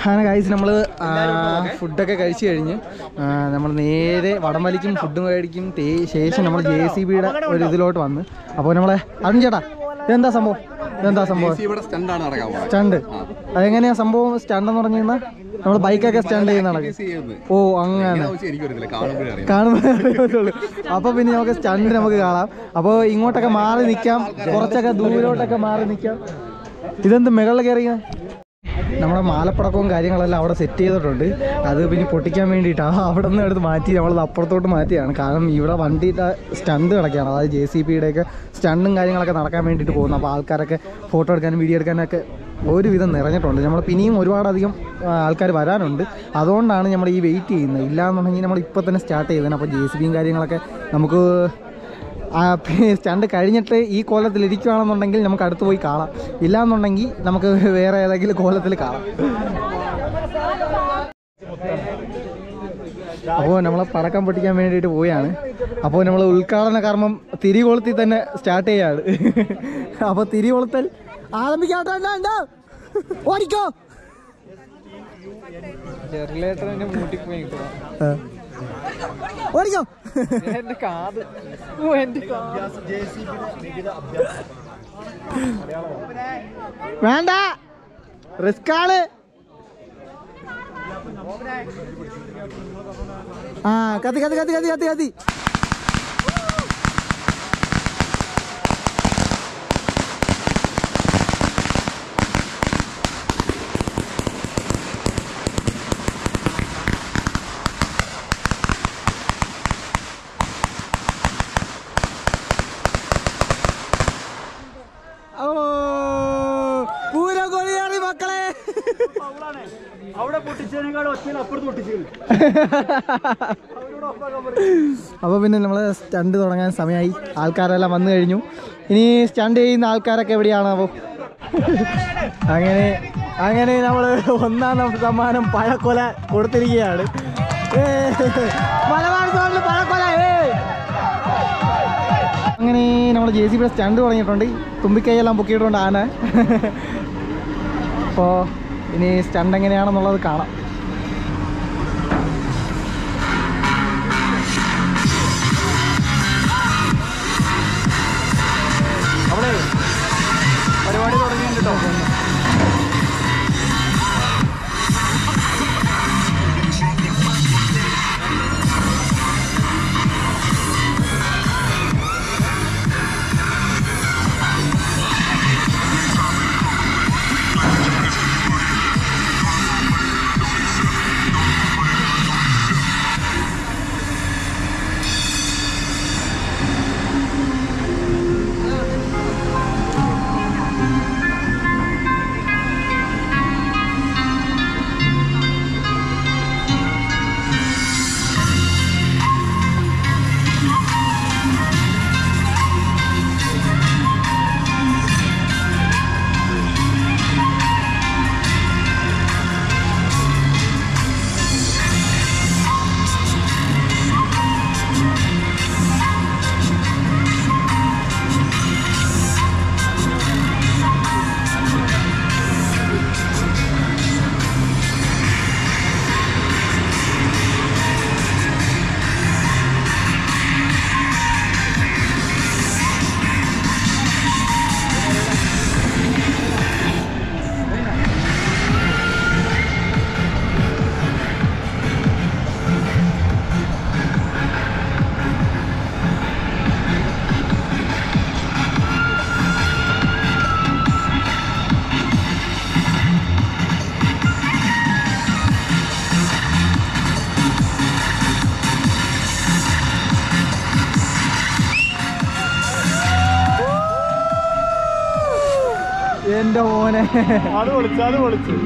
അങ്ങനെ കഴിച്ച് നമ്മൾ ഫുഡൊക്കെ കഴിച്ച് കഴിഞ്ഞ് നമ്മൾ നേരെ വടംവലിക്കും ഫുഡും കഴിക്കും തേ ശേഷം നമ്മൾ ജെ സി ബിയുടെ ഒരു ഇതിലോട്ട് വന്ന് അപ്പോൾ നമ്മളെ അരുൺ ചേട്ടാ ഇതെന്താ സംഭവം ഇതെന്താ സംഭവം ഇവിടെ സ്റ്റണ്ടാണ് നടക്കാൻ പോകുന്നത് സ്റ്റണ്ട് അതെങ്ങനെയാ സംഭവം സ്റ്റണ്ട് എന്ന് പറഞ്ഞു കഴിഞ്ഞാൽ നമ്മൾ ബൈക്കൊക്കെ സ്റ്റണ്ട് ചെയ്യുന്ന നടക്കും ചെയ്യുന്നത് ഓ അങ്ങനെ എനിക്കറിയത്തില്ല കാണുമ്പോഴേ അറിയാം കാണുമ്പോൾ അറിയത്തുള്ളൂ അപ്പൊ പിന്നെ നമുക്ക് സ്റ്റണ്ട് നമുക്ക് കാണാം അപ്പോൾ ഇങ്ങോട്ടൊക്കെ മാറി നിൽക്കാം കുറച്ചൊക്കെ ദൂരോട്ടൊക്കെ മാറി നിൽക്കാം ഇതെന്ത് മുകളിൽ കയറിയ നമ്മുടെ മാലപ്പടക്കവും കാര്യങ്ങളെല്ലാം അവിടെ സെറ്റ് ചെയ്തിട്ടുണ്ട് അത് പിന്നെ പൊട്ടിക്കാൻ വേണ്ടിയിട്ടാണ് അവിടെ നിന്ന് എടുത്ത് മാറ്റി നമ്മളത് അപ്പുറത്തോട്ട് മാറ്റിയാണ് കാരണം ഇവിടെ വണ്ടി സ്റ്റണ്ട് കിടക്കുകയാണ് അതായത് ജെ സി പിയുടെയൊക്കെ സ്റ്റണ്ടും കാര്യങ്ങളൊക്കെ നടക്കാൻ വേണ്ടിയിട്ട് പോകുന്നു അപ്പോൾ ആൾക്കാരൊക്കെ ഫോട്ടോ എടുക്കാനും വീഡിയോ എടുക്കാനൊക്കെ ഒരുവിധം നിറഞ്ഞിട്ടുണ്ട് നമ്മൾ പിന്നെയും ഒരുപാടധികം ആൾക്കാർ വരാനുണ്ട് അതുകൊണ്ടാണ് നമ്മൾ ഈ വെയിറ്റ് ചെയ്യുന്നത് ഇല്ലാന്നുണ്ടെങ്കിൽ നമ്മൾ ഇപ്പോൾ തന്നെ സ്റ്റാർട്ട് ചെയ്തത് അപ്പോൾ ജെ സി ബിയും കാര്യങ്ങളൊക്കെ നമുക്ക് ആ സ്റ്റണ്ട് കഴിഞ്ഞിട്ട് ഈ കോലത്തിൽ ഇരിക്കുകയാണെന്നുണ്ടെങ്കിൽ നമുക്ക് അടുത്ത് പോയി കാണാം ഇല്ലാന്നുണ്ടെങ്കിൽ നമുക്ക് വേറെ ഏതെങ്കിലും കോലത്തിൽ കാണാം അപ്പോൾ നമ്മൾ പടക്കം പൊട്ടിക്കാൻ വേണ്ടിയിട്ട് പോവുകയാണ് അപ്പോൾ നമ്മൾ ഉദ്ഘാടന കർമ്മം തിരികൊളുത്തി തന്നെ സ്റ്റാർട്ട് ചെയ്യാണ് അപ്പോൾ തിരികൊളുത്തൽ ആരംഭിക്കാട്ടോ എന്താ എന്താ ഓടിക്കോ ആ. ഓടിക്കോ വേണ്ട റിസ്ക് ആണ് ആ കത്തി കത്തി കത്തി കത്തി കത്തി കത്തി ഓ പൂര കൊടിയേറി മക്കളെ അവിടെ പൊട്ടിച്ചതിനേക്കാൾ ഒറ്റയിൽ അപ്പുറത്ത് പൊട്ടിച്ചു അപ്പോൾ പിന്നെ നമ്മൾ സ്റ്റണ്ട് തുടങ്ങാൻ സമയമായി ആൾക്കാരെല്ലാം വന്നു കഴിഞ്ഞു ഇനി സ്റ്റണ്ട് ചെയ്യുന്ന ആൾക്കാരൊക്കെ എവിടെയാണ് അപ്പോൾ അങ്ങനെ അങ്ങനെ നമ്മൾ ഒന്നാം നം- സമ്മാനം പഴക്കൊല കൊടുത്തിരിക്കുകയാണ് ഏ, മലബാർ സോണിൽ പഴക്കൊല ഏ. അങ്ങനെ നമ്മൾ ജെ സി ബിയുടെ സ്റ്റണ്ട് തുടങ്ങിയിട്ടുണ്ട് തുമ്പിക്കൈയെല്ലാം പൊക്കിയിട്ടുണ്ട് ആന അപ്പോൾ ഇനി സ്റ്റണ്ട് എങ്ങനെയാണെന്നുള്ളത് കാണാം അവിടെ പരിപാടി തുടങ്ങിയിട്ടോ എൻ്റെ മോനെ അത് പൊളിച്ചു അത് പൊളിച്ചു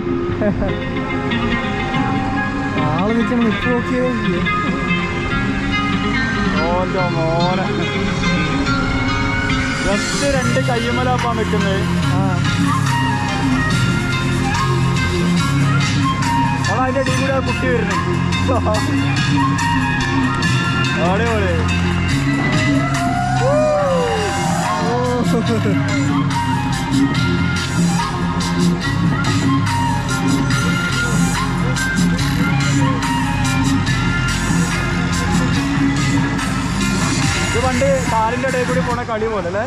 ആള് നിൽക്കണം നിൽപ്പ് നോക്കിയേ ഓന്റെ മോനെ ജസ്റ്റ് രണ്ട് കയ്യുമലാപ്പാ നിൽക്കുന്നത് ആ അവൾ അതിന്റെ അടിയിൽ കൂടെ ആ കുട്ടി വരുന്നേ അടിപൊളി ഓ കാലിന്റെ ഇടയിൽ കൂടി പോണ കളി പോലെ അല്ലേ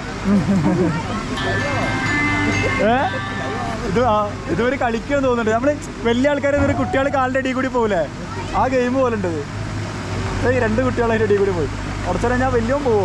ഏ ഇത് ആ ഇതുവരെ കളിക്കാൻ തോന്നുന്നുണ്ട് നമ്മള് വലിയ ആൾക്കാരെ ഇതൊരു കുട്ടികൾ കാലിന്റെ ഇടയിൽ കൂടി പോകൂലേ ആ ഗെയിം പോലെ ഉണ്ട് ഇത് ഏയ് രണ്ട് കുട്ടികൾ അതിന്റെ ഇടയിൽ കൂടി പോയി കുറച്ചു ഞാൻ വലിയവൻ പോവോ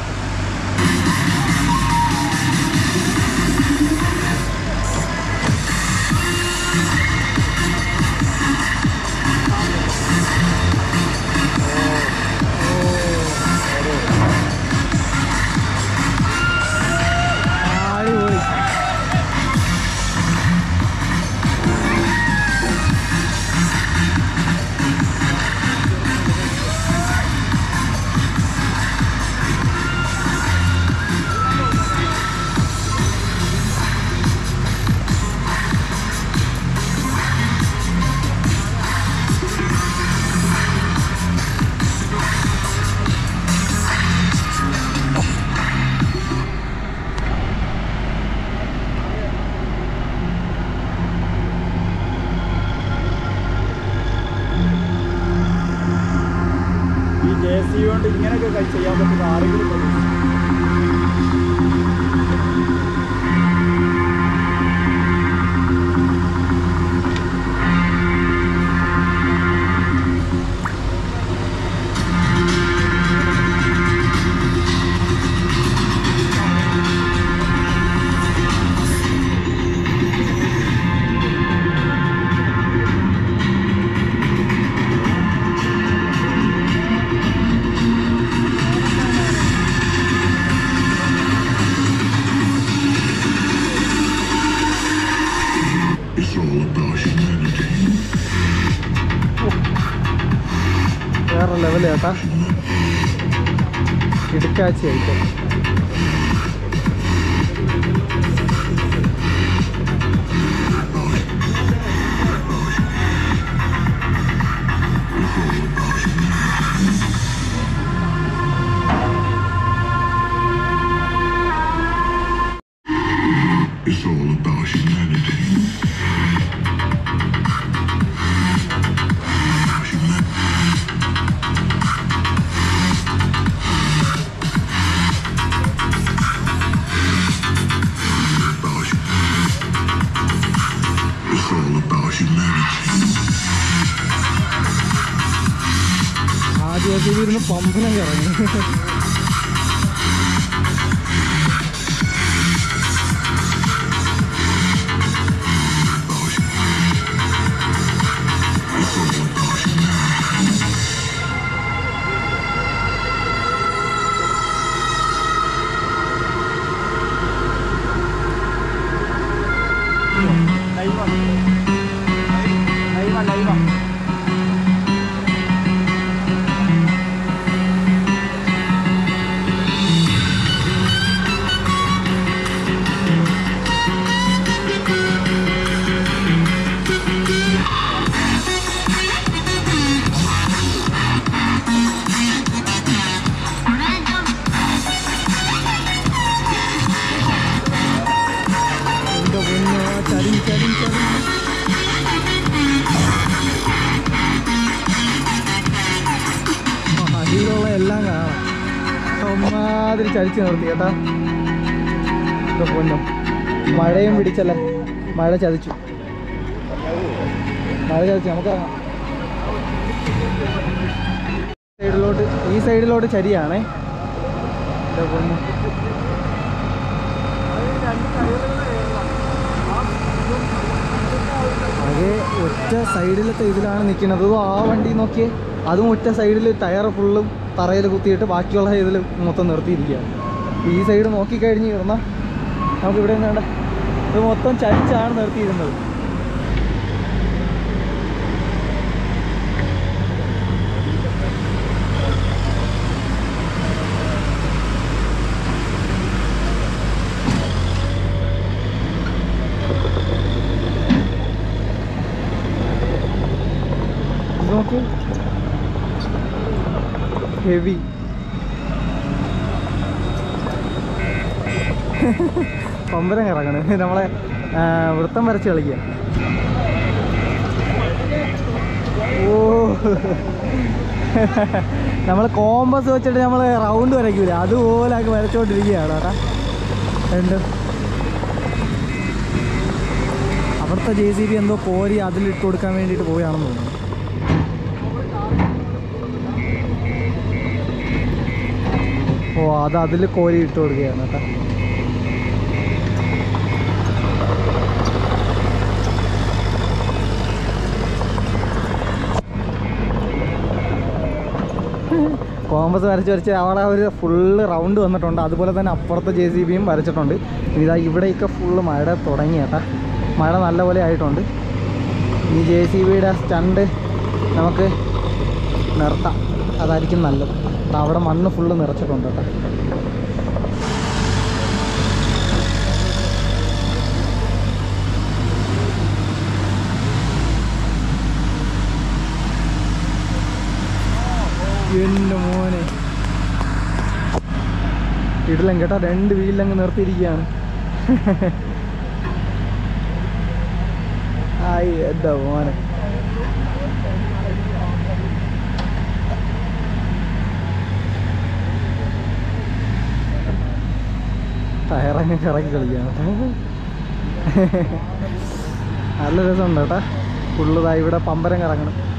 അടിപൊളി ഈ ജെ സി കൊണ്ട് ഇങ്ങനെയൊക്കെ കൈ ചെയ്യാൻ പറ്റുന്ന ആരെങ്കിലും ഉണ്ടോ? It's all about humanity. വേറെ ലെവൽ ചേട്ടാ ഇടുക്കാച്ചിയായിട്ട് It's all about humanity. It's all about humanity. ആദ്യമൊക്കെ ഇരുന്ന് പമ്പനം കറങ്ങി ലൈവാ ലൈവാ ലൈവാ എന്റെ പൊന്നോ, ചരി ചരി ചരി അടിയിലുള്ള എല്ലാം കാണാം ഒന്നാതിരി ചരിച്ച് നിർത്തി കേട്ടാ എന്റെ പൊന്നോ മഴയും പിടിച്ചല്ലേ മഴ ചതിച്ചു മഴ ചതിച്ചു നമുക്ക് ഇറങ്ങാം. സൈഡിലോട്ട് ഈ സൈഡിലോട്ട് ചരിയാണേ എന്റെ പൊന്നോ അതെ ഒറ്റ സൈഡിലത്തെ ഇതിലാണ് നിൽക്കുന്നത് അതും ആ വണ്ടി നോക്കിയേ അതും ഒറ്റ സൈഡിൽ ടയർ ഫുള്ളും തറയിൽ കുത്തിയിട്ട് ബാക്കിയുള്ള ഇതിൽ മൊത്തം നിർത്തിയിരിക്കുകയാണ് ഈ സൈഡ് നോക്കിക്കഴിഞ്ഞ് ഇരുന്നാൽ നമുക്ക് ഇവിടെ വേണ്ട ഇത് മൊത്തം ചരിച്ചാണ് നിർത്തിയിരുന്നത് ഇത് നോക്ക് ഹെവി പമ്പരം കറങ്ങണ് നമ്മളെ ആ, വൃത്തം വരച്ച് കളിക്കുക ഓ നമ്മൾ കോമ്പസ് വെച്ചിട്ട് നമ്മൾ റൗണ്ട് വരയ്ക്കൂല അതുപോലെ ആക്കി വരച്ചോണ്ടിരിക്കുകയാണ് കേട്ടാ രണ്ട് അവിടുത്തെ ജെ സി ബി എന്തോ കോരി അതിലിട്ട് കൊടുക്കാൻ വേണ്ടിയിട്ട് പോവുകയാണെന്ന് തോന്നുന്നു ഓ അത് അതിൽ കോരി ഇട്ട് കൊടുക്കുകയാണ് കേട്ടോ കോമ്പസ് വരച്ച് വരച്ച് അവിടെ ഒരു ഫുള്ള് റൗണ്ട് വന്നിട്ടുണ്ട് അതുപോലെ തന്നെ അപ്പുറത്തെ ജെ സി ബിയും വരച്ചിട്ടുണ്ട് ഇതാ ഇവിടെയൊക്കെ ഫുള്ള് മഴ തുടങ്ങി കേട്ടാ മഴ നല്ലപോലെ ആയിട്ടുണ്ട് ഈ ജെ സി ബിയുടെ സ്റ്റണ്ട് നമുക്ക് നിർത്താം അതായിരിക്കും നല്ലത് ദാ അവിടെ മണ്ണ് ഫുള്ള് നിറച്ചിട്ടുണ്ട് കേട്ടോ എൻ്റെ മോനെ ഇടലം കേട്ടാ രണ്ട് വീലിലങ്ങ് നിർത്തിയിരിക്കുകയാണ് ആയി എന്താ മോനെ ടയറങ്ങ് ഇറക്കി കളിക്കുകയാണ് നല്ല രസമുണ്ട് കേട്ടാ ഫുള്ള് ഇതാ ഇവിടെ പമ്പരം കറങ്ങണം